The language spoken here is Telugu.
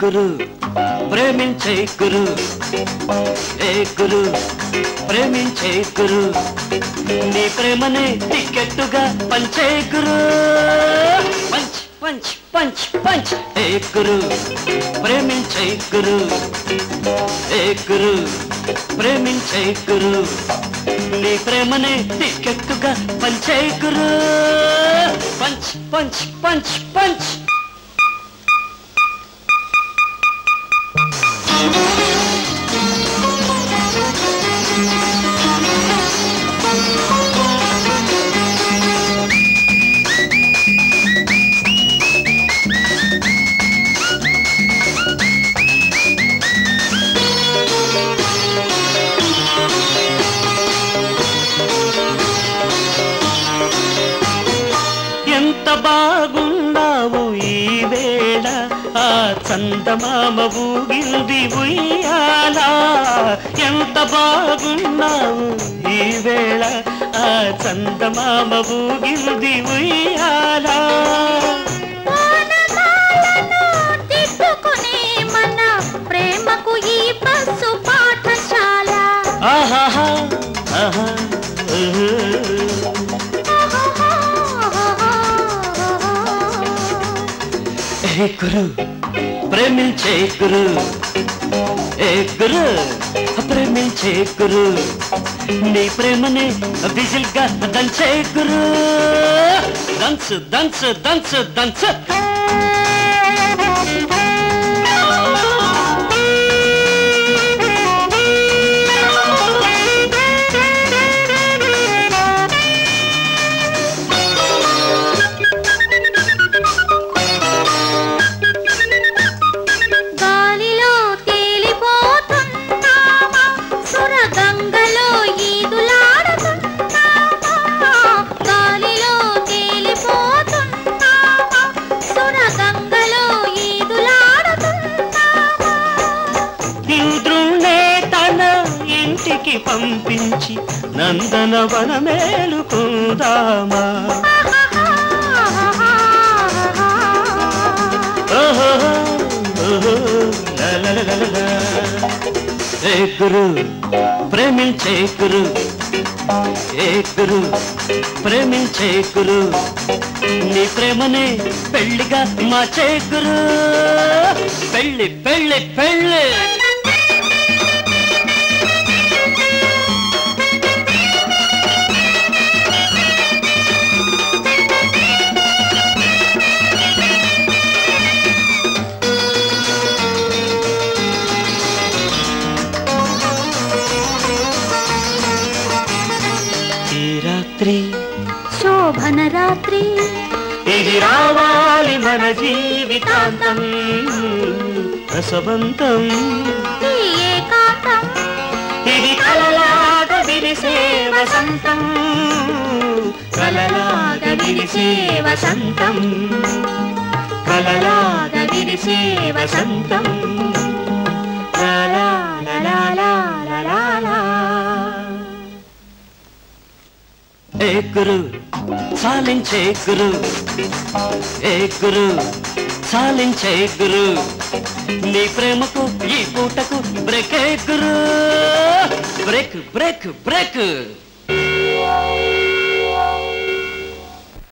గురు ప్రేమించే గురు ఏ గురు ప్రేమించే గురు నీ ప్రేమనే టికెట్టుగా పంచే గురు పంచ్ పంచ్ పంచ్ పంచ్ ఏ గురు ప్రేమించే గురు ఏ గురు ప్రేమించే గురు నీ ప్రేమనే టికెట్టుగా పంచే గురు పంచ్ పంచ్ పంచ్ పంచ్ ఎంత బాగున్నావు ఈ వేళ ఆ చందమామ ఊగింది ఉయ్యాలా ఎంత బాగున్నావు ఈ వేళ ఆ చందమామ ఊగింది ఉయ్యాలా వానమాలను దిద్దుకునే మన ప్రేమకు ఈ బస్సు పాఠశాల ఆహాహా ఆహా ఉహు. ఏ గురు ప్రేమించే గురు ఏ గురు ప్రేమించే గురు నీ ప్రేమని విజిల్ గా దంచే గురు దంచు దంచు దంచు దంచు గాలిలో తేలిపోతున్నామా సురగంగలో ఈదులాడుతున్నామా గాలిలో తేలిపోతున్నామా సురగంగలో ఈదులాడుతున్నామా ఇంద్రుణ్ణే తన ఇంటికి పంపించి నందనవన మేలుకుందామా ఓహో, ఓహో, లా, లా, లా, లా, లా. ఏ గురు ప్రేమించే గురు ఏ గురు ప్రేమించే గురు నీ ప్రేమనే పెళ్లిగా మార్చే గురు పెళ్ళి పెళ్ళి పెళ్ళి ఈ రాత్రి శోభన రాత్రి ఇది రావాలి మన జీవితాంతం రసవంతం ఈ ఏకాంతం ఇది కలలాగ విరిసే వసంతం కలలాగ విరిసే వసంతం కలలాగ విరిసే వసంతం లా లా లా లా లా లా లా లా. ఏ గురు సాలించే గురు ఏ గురు సాలించే గురు నీ ప్రేమకు ఈ పూటకు బ్రేక్ గురు బ్రేక్ బ్రేక్ బ్రేక్